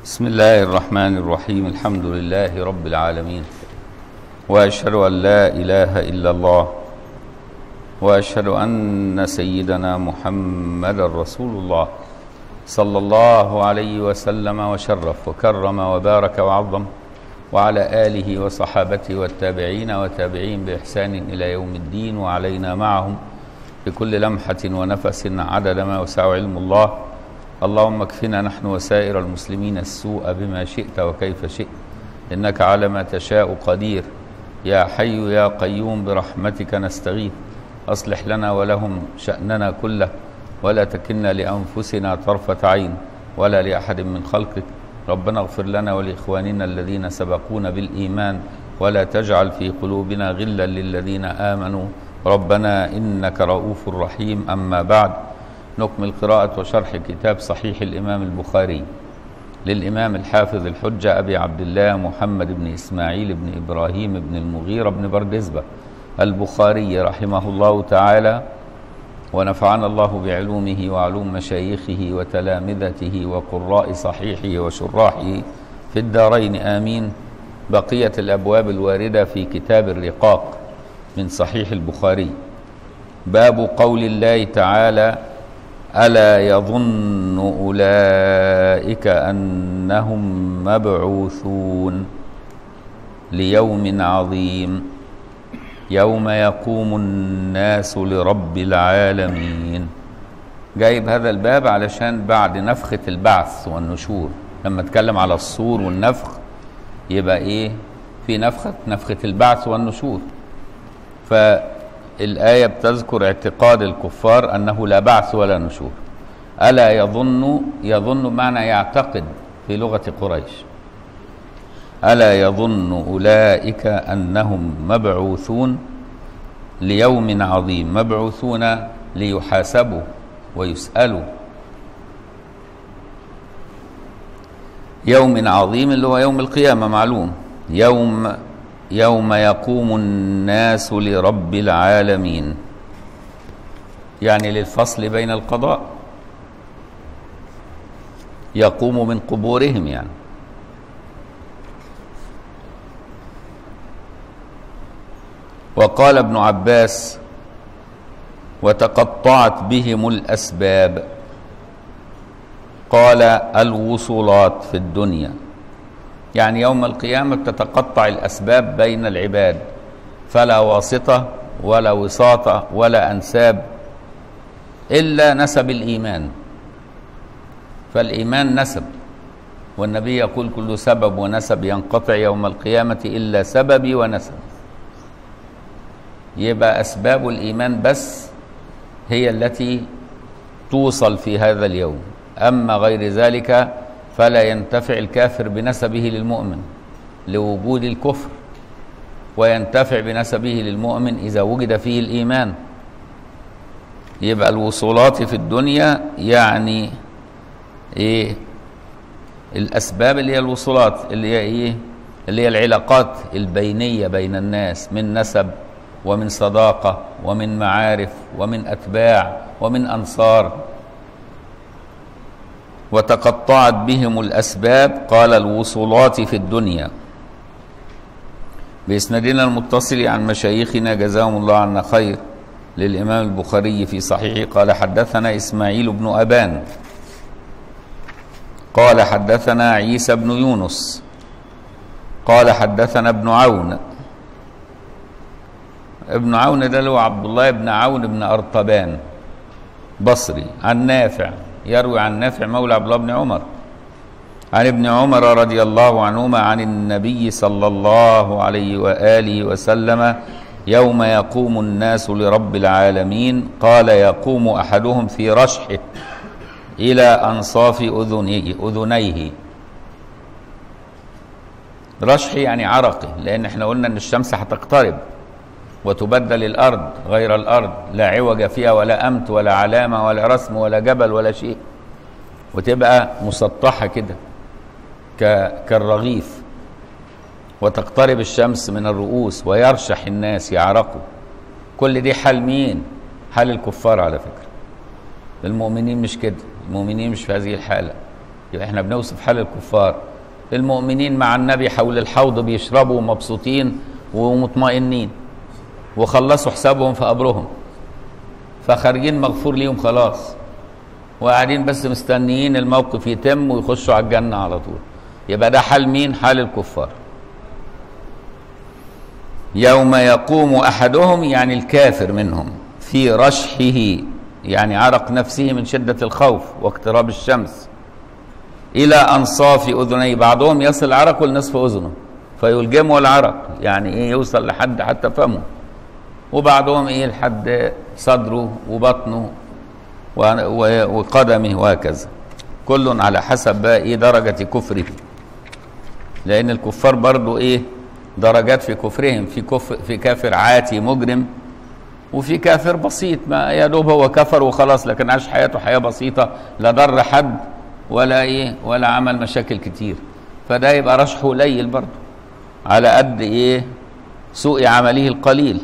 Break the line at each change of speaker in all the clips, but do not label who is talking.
بسم الله الرحمن الرحيم الحمد لله رب العالمين واشهد ان لا اله الا الله واشهد ان سيدنا محمدا رسول الله صلى الله عليه وسلم وشرف وكرم وبارك وعظم وعلى اله وصحابته والتابعين وتابعين باحسان الى يوم الدين وعلينا معهم بكل لمحه ونفس عدد ما وسع علم الله اللهم اكفنا نحن وسائر المسلمين السوء بما شئت وكيف شئت انك على ما تشاء قدير يا حي يا قيوم برحمتك نستغيث اصلح لنا ولهم شاننا كله ولا تكلنا لانفسنا طرفه عين ولا لاحد من خلقك ربنا اغفر لنا ولاخواننا الذين سبقونا بالايمان ولا تجعل في قلوبنا غلا للذين امنوا ربنا انك رؤوف رحيم اما بعد نكمل قراءة وشرح كتاب صحيح الإمام البخاري للإمام الحافظ الحجة أبي عبد الله محمد بن إسماعيل بن إبراهيم بن المغيرة بن بردزبة البخاري رحمه الله تعالى ونفعنا الله بعلومه وعلوم مشايخه وتلامذته وقراء صحيحه وشراحه في الدارين آمين بقية الأبواب الواردة في كتاب الرقاق من صحيح البخاري باب قول الله تعالى الا يظن اولئك انهم مبعوثون ليوم عظيم يوم يقوم الناس لرب العالمين جايب هذا الباب علشان بعد نفخة البعث والنشور لما اتكلم على الصور والنفخ يبقى ايه في نفخة نفخة البعث والنشور ف الآية بتذكر اعتقاد الكفار أنه لا بعث ولا نشور ألا يظن يظن معنى يعتقد في لغة قريش ألا يظن أولئك أنهم مبعوثون ليوم عظيم مبعوثون ليحاسبوا ويسألوا يوم عظيم اللي هو يوم القيامة معلوم يوم يوم يقوم الناس لرب العالمين يعني للفصل بين القضاء يقوم من قبورهم يعني وقال ابن عباس وتقطعت بهم الاسباب قال الوصولات في الدنيا يعني يوم القيامة تتقطع الأسباب بين العباد فلا واسطة ولا وساطة ولا أنساب إلا نسب الإيمان فالإيمان نسب والنبي يقول كل سبب ونسب ينقطع يوم القيامة إلا سببي ونسب يبقى أسباب الإيمان بس هي التي توصل في هذا اليوم أما غير ذلك فلا ينتفع الكافر بنسبه للمؤمن لوجود الكفر وينتفع بنسبه للمؤمن اذا وجد فيه الايمان يبقى الوصولات في الدنيا يعني ايه الاسباب اللي هي الوصولات اللي هي ايه اللي هي العلاقات البينيه بين الناس من نسب ومن صداقه ومن معارف ومن اتباع ومن انصار وتقطعت بهم الأسباب قال الوصولات في الدنيا بإسنادنا المتصل عن مشايخنا جزاهم الله عنا خير للإمام البخاري في صحيحه قال حدثنا إسماعيل بن أبان قال حدثنا عيسى بن يونس قال حدثنا ابن عون ابن عون ده هو عبد الله بن عون بن أرطبان بصري عن نافع يروي عن نافع مولى عبد الله بن عمر عن ابن عمر رضي الله عنهما عن النبي صلى الله عليه واله وسلم يوم يقوم الناس لرب العالمين قال يقوم احدهم في رشحه الى انصاف اذنيه اذنيه رشح يعني عرقه لان احنا قلنا ان الشمس هتقترب وتبدل الارض غير الارض لا عوج فيها ولا امت ولا علامه ولا رسم ولا جبل ولا شيء وتبقى مسطحه كده كالرغيف وتقترب الشمس من الرؤوس ويرشح الناس يعرقوا كل دي حال مين حال الكفار على فكره المؤمنين مش كده المؤمنين مش في هذه الحاله يبقى احنا بنوصف حال الكفار المؤمنين مع النبي حول الحوض بيشربوا مبسوطين ومطمئنين وخلصوا حسابهم في قبرهم فخارجين مغفور ليهم خلاص وقاعدين بس مستنيين الموقف يتم ويخشوا على الجنة على طول يبقى ده حال مين حال الكفار يوم يقوم أحدهم يعني الكافر منهم في رشحه يعني عرق نفسه من شدة الخوف واقتراب الشمس إلى أنصاف أذنيه بعضهم يصل عرقه لنصف أذنه فيلجمه العرق يعني إيه يوصل لحد حتى فمه وبعضهم إيه لحد صدره وبطنه وقدمه وهكذا كل على حسب بقى إيه درجة كفره لأن الكفار برضو إيه درجات في كفرهم في كفر في كافر عاتي مجرم وفي كافر بسيط ما يا دوب هو كفر وخلاص لكن عاش حياته حياه بسيطه لا ضر حد ولا ايه ولا عمل مشاكل كتير فده يبقى رشحه قليل برضه على قد ايه سوء عمله القليل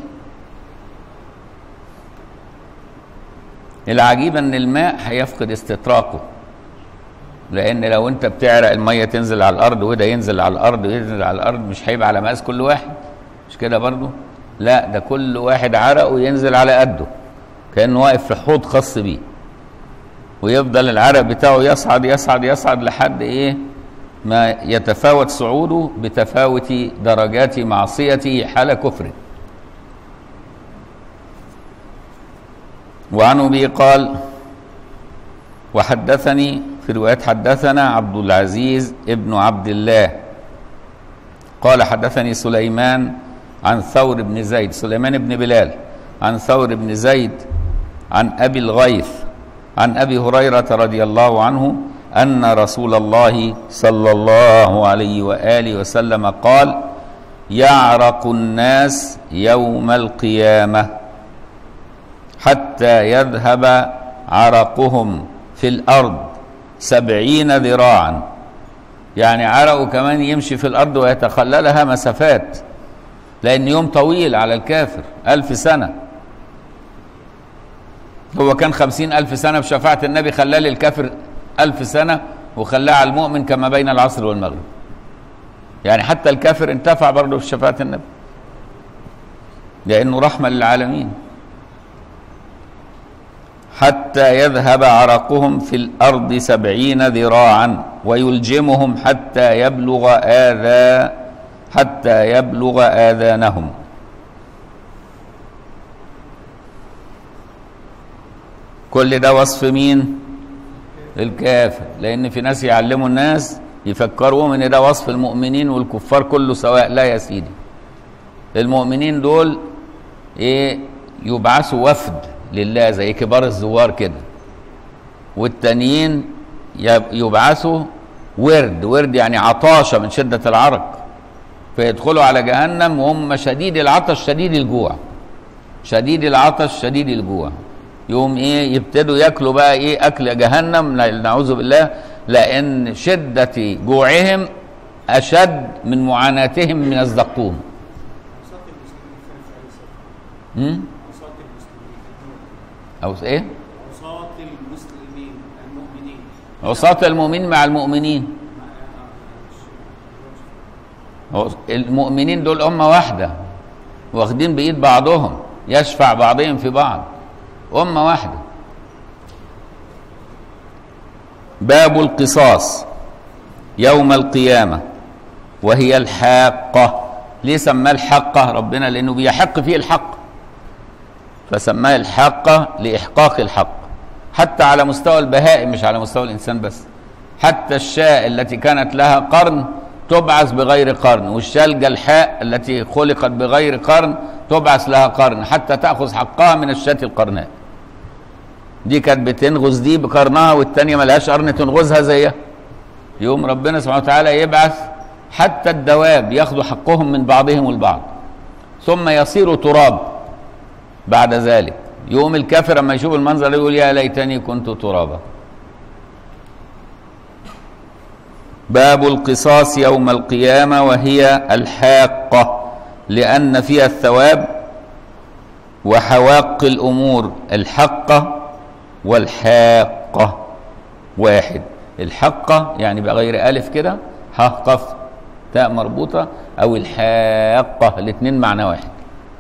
العجيب ان الماء هيفقد استطراقه لان لو انت بتعرق الميه تنزل على الارض وده ينزل على الارض وينزل على الارض مش هيبقى على مقاس كل واحد مش كده برضه لا ده كل واحد عرقه ينزل على قده كانه واقف في حوض خاص بيه ويفضل العرق بتاعه يصعد يصعد يصعد لحد ايه ما يتفاوت صعوده بتفاوت درجات معصيته حال كفره وعن ابي قال وحدثني في روايات حدثنا عبد العزيز ابن عبد الله قال حدثني سليمان عن ثور بن زيد سليمان بن بلال عن ثور بن زيد عن ابي الغيث عن ابي هريره رضي الله عنه ان رسول الله صلى الله عليه واله وسلم قال يعرق الناس يوم القيامه حتى يذهب عرقهم في الارض سبعين ذراعا يعني عرقه كمان يمشي في الارض ويتخللها مسافات لأن يوم طويل على الكافر ألف سنة هو كان خمسين ألف سنة بشفاعة النبي خلاه للكافر ألف سنة وخلاه على المؤمن كما بين العصر والمغرب يعني حتى الكافر انتفع برضه في شفاعة النبي لأنه رحمة للعالمين حتى يذهب عرقهم في الأرض سبعين ذراعا ويلجمهم حتى يبلغ آذى حتى يبلغ آذانهم كل ده وصف مين الكافر لأن في ناس يعلموا الناس يفكروا ان ده وصف المؤمنين والكفار كله سواء لا يا سيدي المؤمنين دول ايه يبعثوا وفد لله زي كبار الزوار كده والتانيين يبعثوا ورد ورد يعني عطاشة من شدة العرق فيدخلوا على جهنم وهم شديد العطش شديد الجوع شديد العطش شديد الجوع يوم ايه يبتدوا ياكلوا بقى ايه اكل جهنم نعوذ بالله لان شده جوعهم اشد من معاناتهم من الزقوم او ايه
عصاة المسلمين المؤمنين
عصاة المؤمنين مع المؤمنين المؤمنين دول أمة واحدة واخدين بإيد بعضهم يشفع بعضهم في بعض أمة واحدة باب القصاص يوم القيامة وهي الحاقة ليه سماه الحقة ربنا لأنه بيحق فيه الحق فسماه الحاقة لإحقاق الحق حتى على مستوى البهائم مش على مستوى الإنسان بس حتى الشاء التي كانت لها قرن تبعث بغير قرن والشاة الجلحاء التي خلقت بغير قرن تبعث لها قرن حتى تأخذ حقها من الشاة القرناء دي كانت بتنغز دي بقرنها والتانية ملهاش قرن تنغزها زيها يوم ربنا سبحانه وتعالى يبعث حتى الدواب ياخذوا حقهم من بعضهم البعض ثم يصيروا تراب بعد ذلك يوم الكافر لما يشوف المنظر يقول يا ليتني كنت ترابا باب القصاص يوم القيامة وهي الحاقة لأن فيها الثواب وحواق الأمور الحقة والحاقة واحد الحقة يعني بغير ألف كده ح قف تاء مربوطة أو الحاقة الاتنين معنى واحد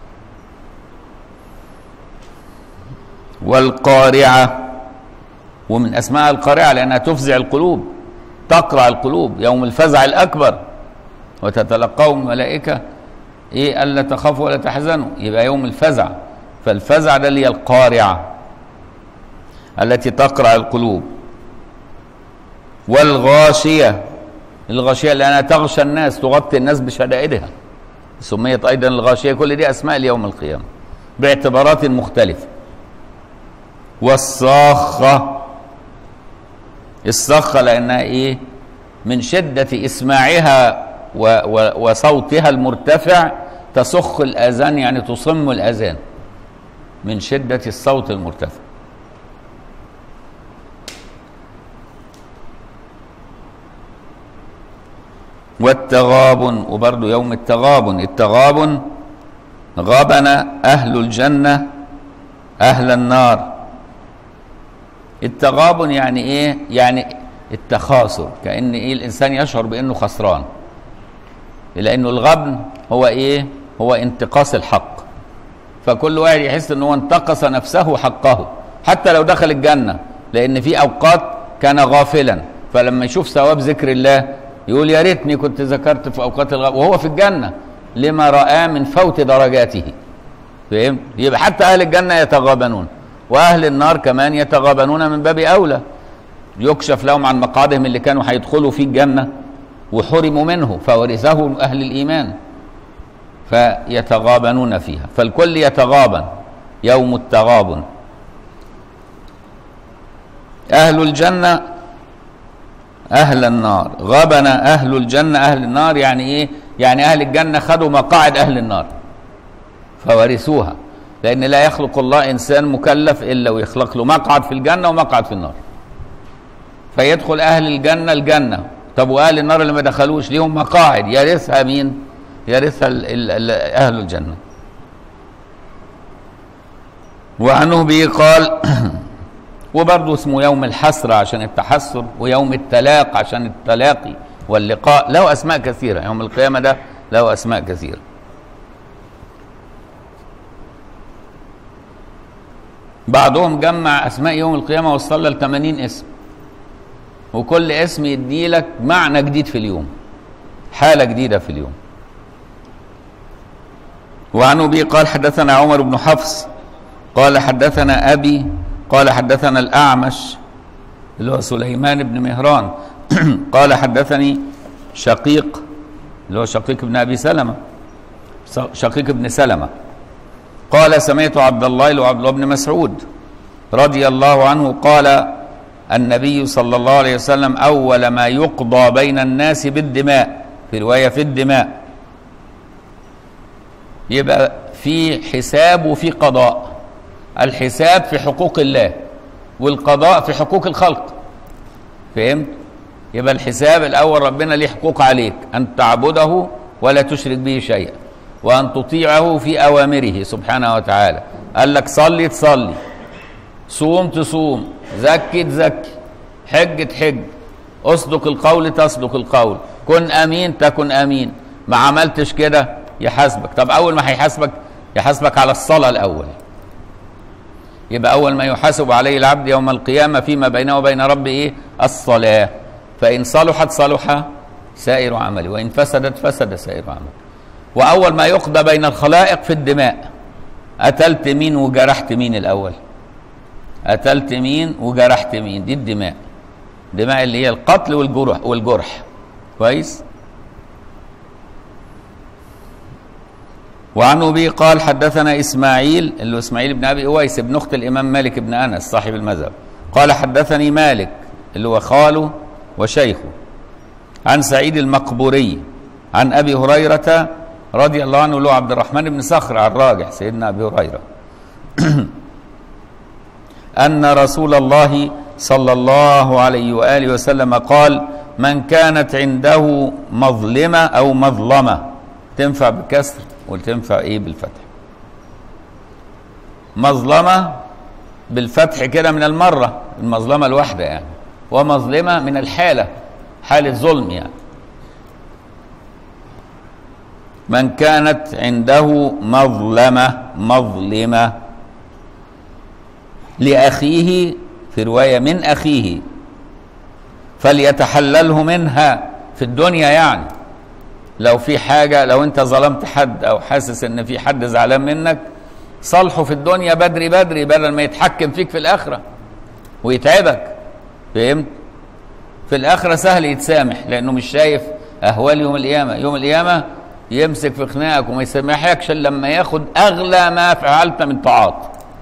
والقارعة ومن أسماء القارعة لأنها تفزع القلوب تقرع القلوب يوم الفزع الأكبر وتتلقاهم الملائكة إيه ألا تخافوا ولا تحزنوا يبقى يوم الفزع فالفزع ده اللي هي القارعة التي تقرع القلوب والغاشية الغاشية لأنها تغشى الناس تغطي الناس بشدائدها سميت أيضا الغاشية كل دي أسماء ليوم القيامة باعتبارات مختلفة والصاخة الصاخة لأنها إيه من شدة إسماعها و و وصوتها المرتفع تصخ الأذان يعني تصم الأذان من شدة الصوت المرتفع والتغابن وبرضه يوم التغابن التغابن غبن أهل الجنة أهل النار التغابن يعني إيه؟ يعني التخاصر كأن إيه الإنسان يشعر بأنه خسران لأنه الغبن هو إيه؟ هو انتقاص الحق فكل واحد يحس أنه انتقص نفسه حقه حتى لو دخل الجنة لأن في أوقات كان غافلا فلما يشوف ثواب ذكر الله يقول يا ريتني كنت ذكرت في اوقات الغفله وهو في الجنه لما رآه من فوت درجاته فهمت يبقى حتى اهل الجنه يتغابنون واهل النار كمان يتغابنون من باب اولى يكشف لهم عن مقعدهم اللي كانوا هيدخلوا في الجنه وحرموا منه فورثه اهل الايمان فيتغابنون فيها فالكل يتغابن يوم التغابن اهل الجنه أهل النار غبن أهل الجنة أهل النار يعني إيه؟ يعني أهل الجنة خدوا مقاعد أهل النار فورثوها لأن لا يخلق الله إنسان مكلف إلا ويخلق له مقعد في الجنة ومقعد في النار فيدخل أهل الجنة الجنة طب وأهل النار اللي ما دخلوش ليهم مقاعد يرثها مين؟ يرثها ال ال ال أهل الجنة وعنه به قال وبرضه اسمه يوم الحسرة عشان التحسر ويوم التلاق عشان التلاقي واللقاء له أسماء كثيرة يوم القيامة ده له أسماء كثيرة بعضهم جمع أسماء يوم القيامة وصل ل 80 اسم وكل اسم يدي لك معنى جديد في اليوم حالة جديدة في اليوم وعن أبي قال حدثنا عمر بن حفص قال حدثنا أبي قال حدثنا الأعمش اللي هو سليمان بن مهران قال حدثني شقيق اللي هو شقيق بن أبي سلمة شقيق بن سلمة قال سمعت عبد الله اللي هو عبد الله بن مسعود رضي الله عنه قال النبي صلى الله عليه وسلم أول ما يقضى بين الناس بالدماء في رواية في الدماء يبقى في حساب وفي قضاء الحساب في حقوق الله والقضاء في حقوق الخلق فهمت يبقى الحساب الاول ربنا ليه حقوق عليك ان تعبده ولا تشرك به شيئا وان تطيعه في اوامره سبحانه وتعالى قال لك صلي تصلي صوم تصوم زكي تزكي حج تحج اصدق القول تصدق القول كن امين تكن امين ما عملتش كده يحاسبك طب اول ما هيحاسبك يحاسبك على الصلاه الاول يبقى أول ما يحاسب عليه العبد يوم القيامة فيما بينه وبين ربه إيه؟ الصلاة فإن صلحت صلح سائر عمله وإن فسدت فسد سائر عمله وأول ما يقضى بين الخلائق في الدماء قتلت مين وجرحت مين الأول قتلت مين وجرحت مين دي الدماء الدماء اللي هي القتل والجرح والجرح كويس وعن ابي قال حدثنا اسماعيل اللي هو اسماعيل بن ابي اويس بن اخت الامام مالك بن انس صاحب المذهب قال حدثني مالك اللي هو خاله وشيخه عن سعيد المقبوري عن ابي هريره رضي الله عنه له عبد الرحمن بن صخر على الراجح سيدنا ابي هريره ان رسول الله صلى الله عليه واله وسلم قال من كانت عنده مظلمه او مظلمه تنفع بكسر وتنفع ايه بالفتح مظلمة بالفتح كده من المرة المظلمة الواحدة يعني ومظلمة من الحالة حالة ظلم يعني من كانت عنده مظلمة مظلمة لأخيه في رواية من أخيه فليتحلله منها في الدنيا يعني لو في حاجة لو أنت ظلمت حد أو حاسس إن في حد زعلان منك صالحه في الدنيا بدري بدري بدل ما يتحكم فيك في الآخرة ويتعبك فهمت؟ في الآخرة سهل يتسامح لأنه مش شايف أهوال يوم القيامة يوم القيامة يمسك في خناقك وما يسامحكش إلا لما ياخد أغلى ما فعلت من طاعات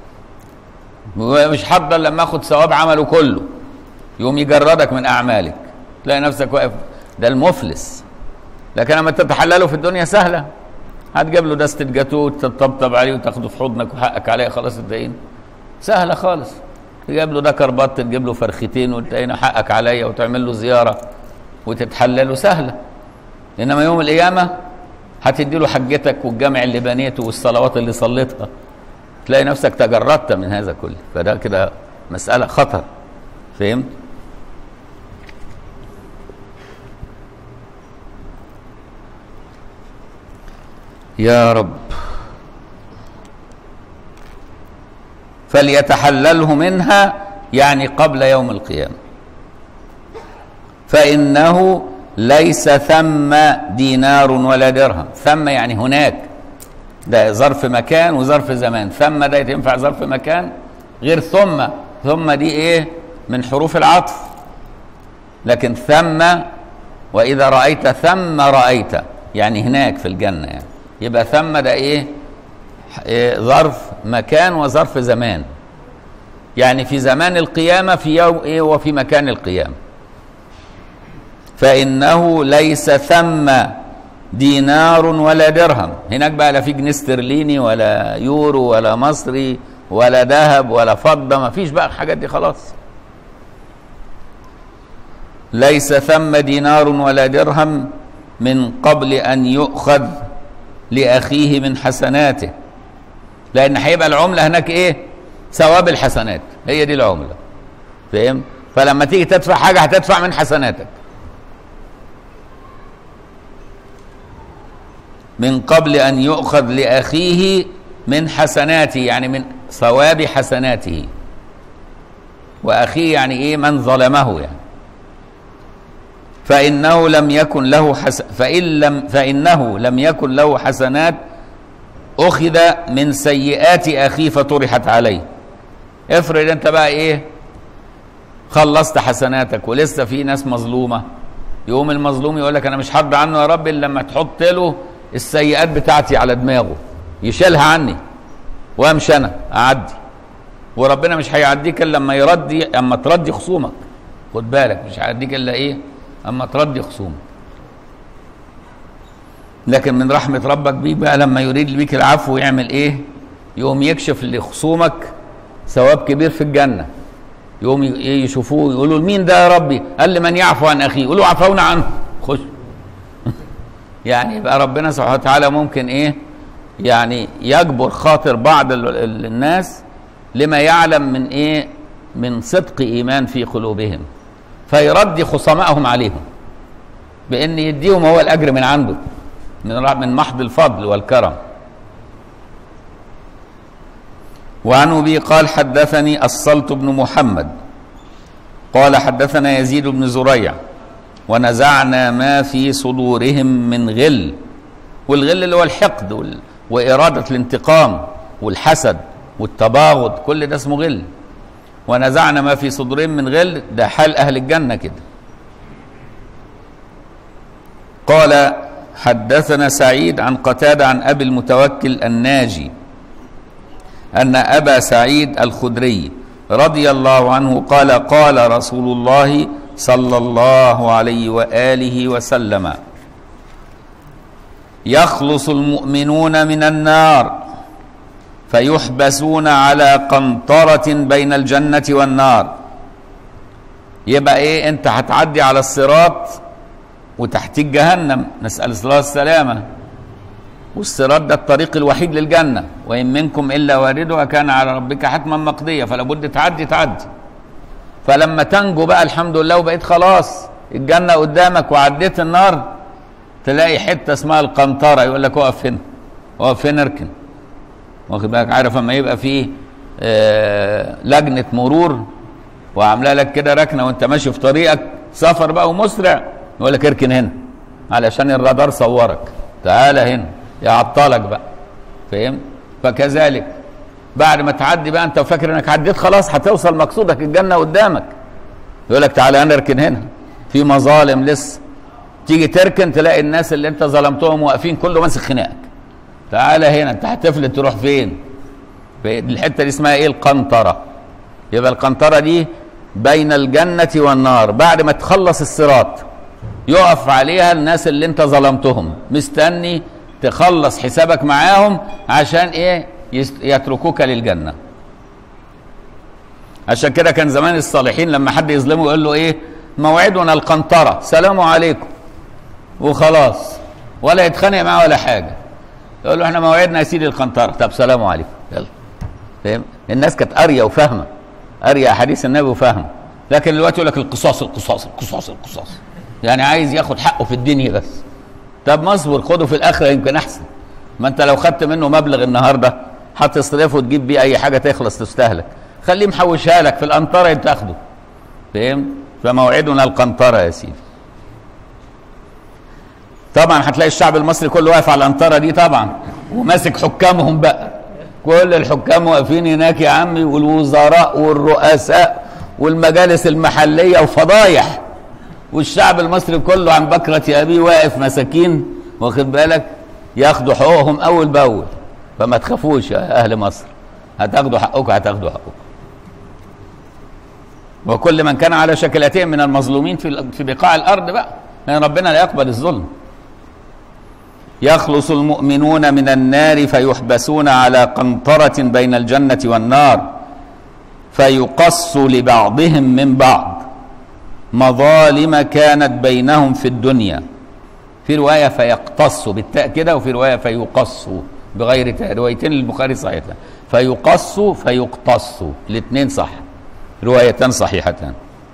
مش حضر لما ياخد ثواب عمله كله يوم يجردك من أعمالك تلاقي نفسك واقف ده المفلس لكن لما تتحلله في الدنيا سهلة هتجيب له دستة جاتوه وتطبطب عليه وتاخده في حضنك وحقك عليه خلاص انتهينا سهلة خالص تجيب له ده كربات تجيب له فرختين وانتهينا حقك عليا وتعمل له زيارة وتتحلله سهلة إنما يوم القيامة هتدي له حجتك والجامع اللي بنيته والصلوات اللي صليتها تلاقي نفسك تجردت من هذا كله فده كده مسألة خطر فهمت؟ يا رب فليتحلله منها يعني قبل يوم القيامة فإنه ليس ثم دينار ولا درهم ثم يعني هناك ده ظرف مكان وظرف زمان ثم ده ينفع ظرف مكان غير ثم ثم دي ايه من حروف العطف لكن ثم وإذا رأيت ثم رأيت يعني هناك في الجنة يعني يبقى ثم ده ايه, إيه ظرف مكان وظرف زمان يعني في زمان القيامة في يوم ايه وفي مكان القيامة فإنه ليس ثم دينار ولا درهم هناك بقى لا في جنيه استرليني ولا يورو ولا مصري ولا ذهب ولا فضة ما فيش بقى الحاجات دي خلاص ليس ثم دينار ولا درهم من قبل أن يؤخذ لأخيه من حسناته لأن هيبقى العملة هناك إيه ثواب الحسنات هي دي العملة فاهم فلما تيجي تدفع حاجة هتدفع من حسناتك من قبل أن يؤخذ لأخيه من حسناته يعني من ثواب حسناته وأخيه يعني إيه من ظلمه يعني فإنه لم يكن له حس فإن لم فإنه لم يكن له حسنات أخذ من سيئات أخيه فطرحت عليه افرض أنت بقى إيه خلصت حسناتك ولسه في ناس مظلومة يقوم المظلوم يقول لك أنا مش حد عنه يا رب إلا لما تحط له السيئات بتاعتي على دماغه يشيلها عني وامشي انا اعدي وربنا مش هيعديك الا لما يردي اما تردي خصومك خد بالك مش هيعديك الا ايه اما تردي خصومك لكن من رحمة ربك بيك بقى لما يريد بيك العفو يعمل ايه يقوم يكشف لخصومك ثواب كبير في الجنة يقوم يشوفوه يقولوا مين ده يا ربي قال لي من يعفو عن اخيه يقولوا عفونا عنه خش يعني يبقى ربنا سبحانه وتعالى ممكن ايه يعني يجبر خاطر بعض الناس لما يعلم من ايه من صدق ايمان في قلوبهم فيردي خصمائهم عليهم بان يديهم هو الاجر من عنده من من محض الفضل والكرم وعن ابي قال حدثني الصلت بن محمد قال حدثنا يزيد بن زريع ونزعنا ما في صدورهم من غل والغل اللي هو الحقد وال... وإرادة الانتقام والحسد والتباغض كل ده اسمه غل ونزعنا ما في صدورهم من غل ده حال أهل الجنة كده قال حدثنا سعيد عن قتادة عن أبي المتوكل الناجي أن أبا سعيد الخدري رضي الله عنه قال قال رسول الله صلى الله عليه واله وسلم يخلص المؤمنون من النار فيحبسون على قنطره بين الجنه والنار يبقى ايه انت هتعدي على الصراط وتحتيك جهنم نسال الله السلامه والصراط ده الطريق الوحيد للجنه وان منكم الا واردها كان على ربك حتما مقضيه فلا بد تعدي تعدي فلما تنجو بقى الحمد لله وبقيت خلاص الجنه قدامك وعديت النار تلاقي حته اسمها القنطره يقول لك اقف هنا اقف هنا اركن واخد بالك عارف اما يبقى فيه آه لجنه مرور وعامله لك كده ركنه وانت ماشي في طريقك سفر بقى ومسرع يقول لك اركن هنا علشان الرادار صورك تعالى هنا يعطلك بقى فهمت فكذلك بعد ما تعدي بقى انت فاكر انك عديت خلاص هتوصل مقصودك الجنه قدامك يقول لك تعالى انا اركن هنا في مظالم لسه تيجي تركن تلاقي الناس اللي انت ظلمتهم واقفين كله ماسك خناقك تعالى هنا انت هتفلت تروح فين الحته دي اسمها ايه القنطره يبقى القنطره دي بين الجنه والنار بعد ما تخلص الصراط يقف عليها الناس اللي انت ظلمتهم مستني تخلص حسابك معاهم عشان ايه يتركوك للجنه عشان كده كان زمان الصالحين لما حد يظلمه يقول له ايه موعدنا القنطره سلام عليكم وخلاص ولا يتخانق معاه ولا حاجه يقول له احنا موعدنا يا سيدي القنطره طب سلام عليكم يلا فاهم الناس كانت قاريه وفاهمه قاريه احاديث النبي وفاهمه لكن دلوقتي يقول لك القصاص القصاص القصاص القصاص يعني عايز ياخد حقه في الدنيا بس طب ما اصبر خده في الاخره يمكن احسن ما انت لو خدت منه مبلغ النهارده هتصرفه وتجيب بيه اي حاجه تخلص تستهلك خليه محوشها لك في القنطره تاخده فهمت فموعدنا القنطره يا سيدي طبعا هتلاقي الشعب المصري كله واقف على القنطره دي طبعا وماسك حكامهم بقى كل الحكام واقفين هناك يا عمي والوزراء والرؤساء والمجالس المحليه وفضايح والشعب المصري كله عن بكرة أبيه واقف مساكين واخد بالك ياخدوا حقوقهم أول بأول فما تخافوش يا أهل مصر هتاخدوا حقكم هتاخدوا حقكم وكل من كان على شكلتين من المظلومين في في بقاع الأرض بقى لأن ربنا لا يقبل الظلم يخلص المؤمنون من النار فيحبسون على قنطرة بين الجنة والنار فيقص لبعضهم من بعض مظالم كانت بينهم في الدنيا في رواية فيقتص بالتاء كده وفي رواية فيقص بغير تاء روايتين للبخاري صحيحتان فيقص فيقتص الاثنين صح روايتان صحيحتان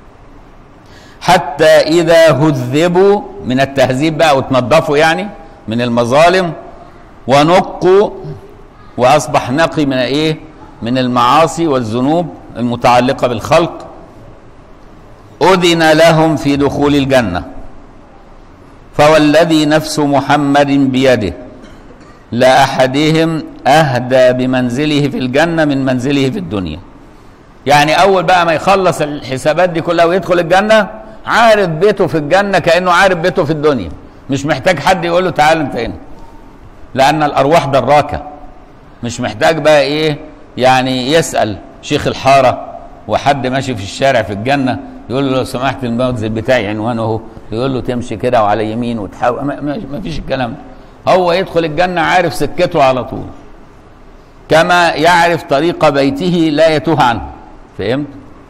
حتى إذا هذبوا من التهذيب بقى وتنظفوا يعني من المظالم ونقوا وأصبح نقي من إيه؟ من المعاصي والذنوب المتعلقة بالخلق أذن لهم في دخول الجنة فوالذي نفس محمد بيده لأحدهم أهدى بمنزله في الجنة من منزله في الدنيا يعني أول بقى ما يخلص الحسابات دي كلها ويدخل الجنة عارف بيته في الجنة كأنه عارف بيته في الدنيا مش محتاج حد يقول له تعال انت هنا لأن الأرواح دراكة مش محتاج بقى إيه يعني يسأل شيخ الحارة وحد ماشي في الشارع في الجنة يقول له لو سمحت المنزل بتاعي عنوانه اهو يقول له تمشي كده وعلى يمين وتحاول ما, ما فيش الكلام ده هو يدخل الجنة عارف سكته على طول كما يعرف طريق بيته لا يتوه عنه فهمت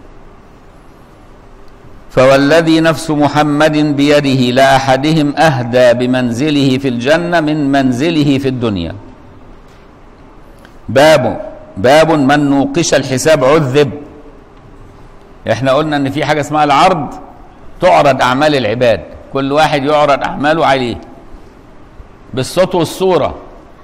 فوالذي نفس محمد بيده لأحدهم أهدى بمنزله في الجنة من منزله في الدنيا باب باب من نوقش الحساب عذب احنا قلنا ان في حاجه اسمها العرض تعرض اعمال العباد كل واحد يعرض اعماله عليه بالصوت والصوره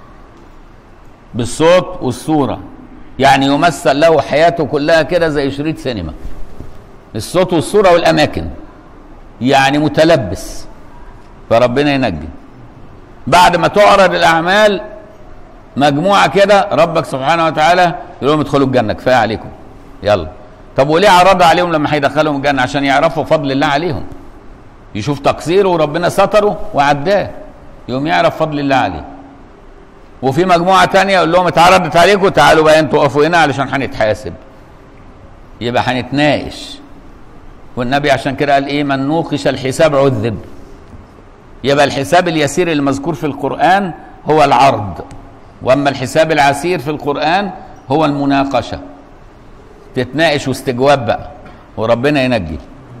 بالصوت والصوره يعني يمثل له حياته كلها كده زي شريط سينما الصوت والصوره والاماكن يعني متلبس فربنا ينجي بعد ما تعرض الاعمال مجموعه كده ربك سبحانه وتعالى يقول لهم ادخلوا الجنه كفايه عليكم يلا طب وليه عرض عليهم لما هيدخلهم الجنه عشان يعرفوا فضل الله عليهم يشوف تقصيره وربنا ستره وعداه يقوم يعرف فضل الله عليه وفي مجموعه تانية يقول لهم اتعرضت عليكم تعالوا بقى انتوا اقفوا هنا علشان هنتحاسب يبقى هنتناقش والنبي عشان كده قال ايه من نوقش الحساب عذب يبقى الحساب اليسير المذكور في القران هو العرض واما الحساب العسير في القران هو المناقشه تتناقش واستجواب بقى وربنا ينجي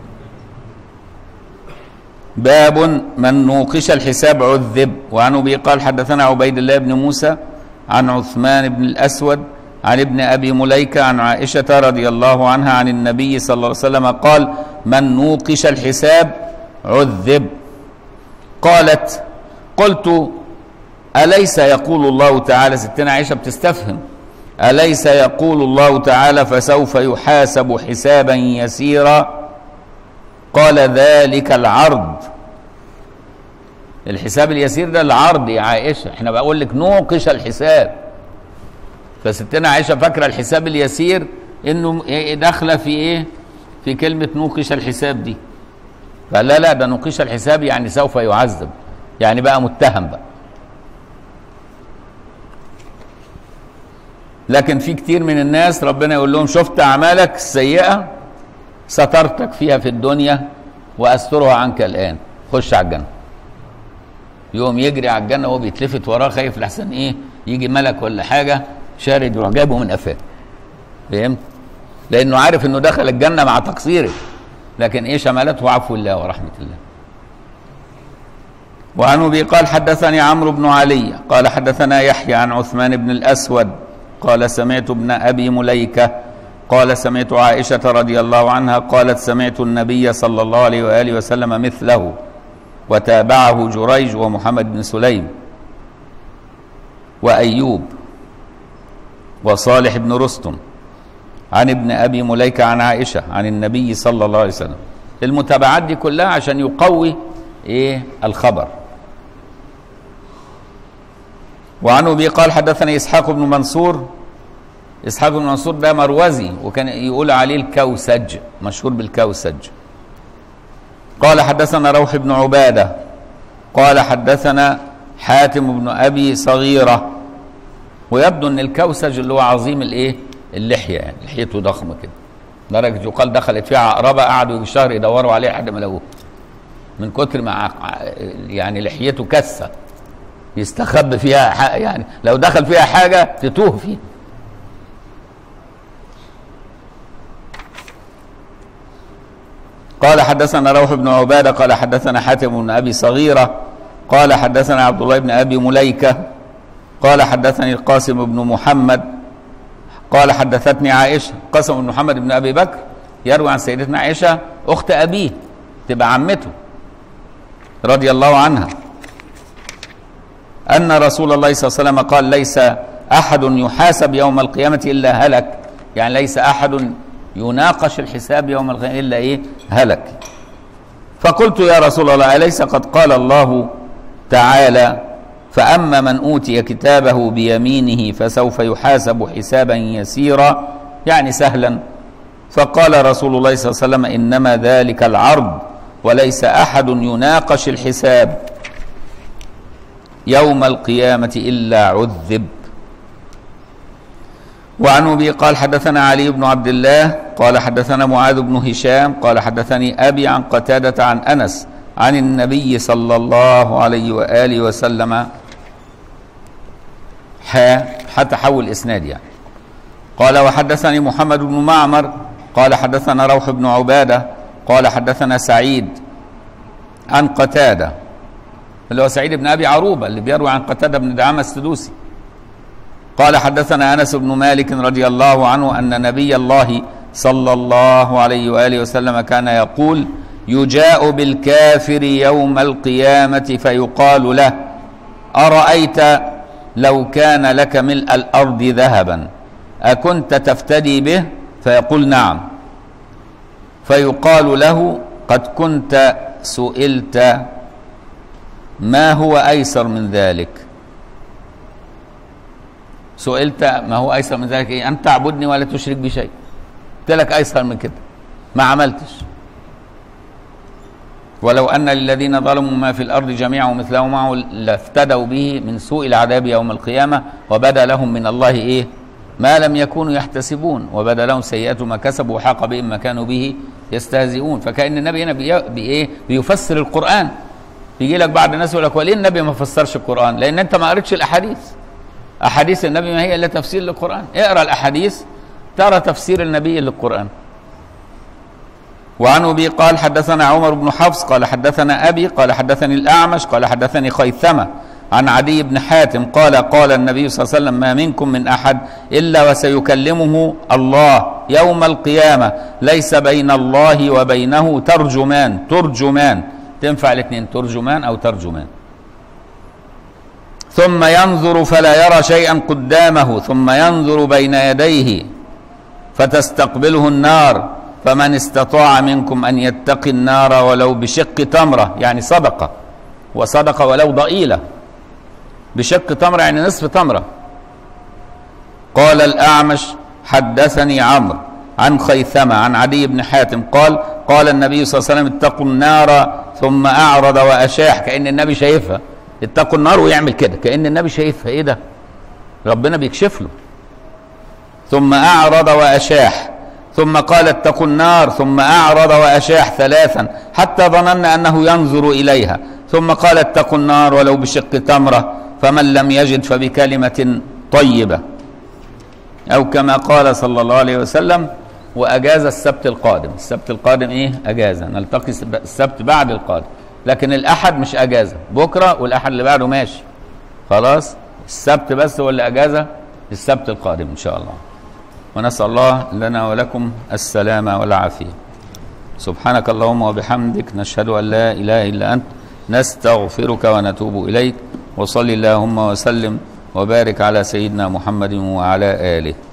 باب من نوقش الحساب عذب وعن ابي قال حدثنا عبيد الله بن موسى عن عثمان بن الاسود عن ابن ابي مليكه عن عائشه رضي الله عنها عن النبي صلى الله عليه وسلم قال من نوقش الحساب عذب قالت قلت اليس يقول الله تعالى ستنا عائشه بتستفهم اليس يقول الله تعالى فسوف يحاسب حسابا يسيرا قال ذلك العرض الحساب اليسير ده العرض يا عائشه احنا بقول لك نوقش الحساب فستنا عائشه فاكره الحساب اليسير انه إيه داخله في ايه في كلمه نوقش الحساب دي فقال لا لا ده نوقش الحساب يعني سوف يعذب يعني بقى متهم بقى لكن في كتير من الناس ربنا يقول لهم شفت اعمالك السيئه سترتك فيها في الدنيا واسترها عنك الان خش على الجنه يقوم يجري على الجنه وهو بيتلفت وراه خايف لحسن ايه يجي ملك ولا حاجه شارد يروح جايبه من قفاه فهمت لانه عارف انه دخل الجنه مع تقصيره لكن ايه شملته عفو الله ورحمه الله وعن ابي قال حدثني عمرو بن علي قال حدثنا يحيى عن عثمان بن الاسود قال سمعت ابن ابي مليكه قال سمعت عائشه رضي الله عنها قالت سمعت النبي صلى الله عليه واله وسلم مثله وتابعه جريج ومحمد بن سليم وايوب وصالح بن رستم عن ابن ابي مليكه عن عائشه عن النبي صلى الله عليه وسلم المتابعات دي كلها عشان يقوي ايه الخبر وعن ابي قال حدثني اسحاق بن منصور اسحاق بن منصور ده مروزي وكان يقول عليه الكوسج مشهور بالكوسج قال حدثنا روح بن عباده قال حدثنا حاتم بن ابي صغيره ويبدو ان الكوسج اللي هو عظيم الايه اللحيه يعني لحيته ضخمه كده درجه يقال دخلت فيها عقربه قعدوا بالشهر يدوروا عليه لحد ما لقوه من كتر ما يعني لحيته كسه يستخبى فيها يعني لو دخل فيها حاجه تتوه فيها قال حدثنا روح بن عباده قال حدثنا حاتم بن ابي صغيره قال حدثنا عبد الله بن ابي مليكه قال حدثني القاسم بن محمد قال حدثتني عائشه قاسم بن محمد بن ابي بكر يروي عن سيدتنا عائشه اخت ابيه تبقى عمته رضي الله عنها ان رسول الله صلى الله عليه وسلم قال ليس احد يحاسب يوم القيامه الا هلك يعني ليس احد يناقش الحساب يوم القيامه الا ايه هلك فقلت يا رسول الله اليس قد قال الله تعالى فاما من اوتي كتابه بيمينه فسوف يحاسب حسابا يسيرا يعني سهلا فقال رسول الله صلى الله عليه وسلم انما ذلك العرض وليس احد يناقش الحساب يوم القيامه الا عذب وعن ابي قال حدثنا علي بن عبد الله قال حدثنا معاذ بن هشام قال حدثني ابي عن قتاده عن انس عن النبي صلى الله عليه واله وسلم حا حتى حول اسناد يعني قال وحدثني محمد بن معمر قال حدثنا روح بن عباده قال حدثنا سعيد عن قتاده اللي هو سعيد بن ابي عروبه اللي بيروي عن قتاده بن دعامه السدوسي قال حدثنا انس بن مالك رضي الله عنه ان نبي الله صلى الله عليه واله وسلم كان يقول يجاء بالكافر يوم القيامه فيقال له ارايت لو كان لك ملء الارض ذهبا اكنت تفتدي به فيقول نعم فيقال له قد كنت سئلت ما هو ايسر من ذلك سئلت ما هو ايسر من ذلك ايه ان تعبدني ولا تشرك بي شيء قلت لك ايسر من كده ما عملتش ولو ان للذين ظلموا ما في الارض جميعا ومثله معه لافتدوا به من سوء العذاب يوم القيامه وبدا لهم من الله ايه ما لم يكونوا يحتسبون وبدا لهم سيئات ما كسبوا وحاق بهم ما كانوا به يستهزئون فكان النبي هنا بي بايه بيفسر القران يجي لك بعض الناس يقول لك وليه النبي ما فسرش القران لان انت ما قريتش الاحاديث احاديث النبي ما هي الا تفسير للقران اقرا الاحاديث ترى تفسير النبي للقران وعن ابي قال حدثنا عمر بن حفص قال حدثنا ابي قال حدثني الاعمش قال حدثني خيثمه عن عدي بن حاتم قال قال النبي صلى الله عليه وسلم ما منكم من احد الا وسيكلمه الله يوم القيامه ليس بين الله وبينه ترجمان ترجمان تنفع الاثنين ترجمان او ترجمان ثم ينظر فلا يرى شيئا قدامه ثم ينظر بين يديه فتستقبله النار فمن استطاع منكم ان يتقي النار ولو بشق تمره يعني صدقه وصدقه ولو ضئيله بشق تمره يعني نصف تمره قال الاعمش حدثني عمرو عن خيثمه عن عدي بن حاتم قال قال النبي صلى الله عليه وسلم اتقوا النار ثم اعرض واشاح كان النبي شايفها اتقوا النار ويعمل كده كان النبي شايفها ايه ده ربنا بيكشف له ثم اعرض واشاح ثم قال اتقوا النار ثم اعرض واشاح ثلاثا حتى ظننا انه ينظر اليها ثم قال اتقوا النار ولو بشق تمره فمن لم يجد فبكلمه طيبه او كما قال صلى الله عليه وسلم واجاز السبت القادم السبت القادم ايه اجازه نلتقي السبت بعد القادم لكن الاحد مش اجازه بكره والاحد اللي بعده ماشي خلاص السبت بس هو اللي اجازه السبت القادم ان شاء الله ونسال الله لنا ولكم السلامه والعافيه سبحانك اللهم وبحمدك نشهد ان لا اله الا انت نستغفرك ونتوب اليك وصل اللهم وسلم وبارك على سيدنا محمد وعلى اله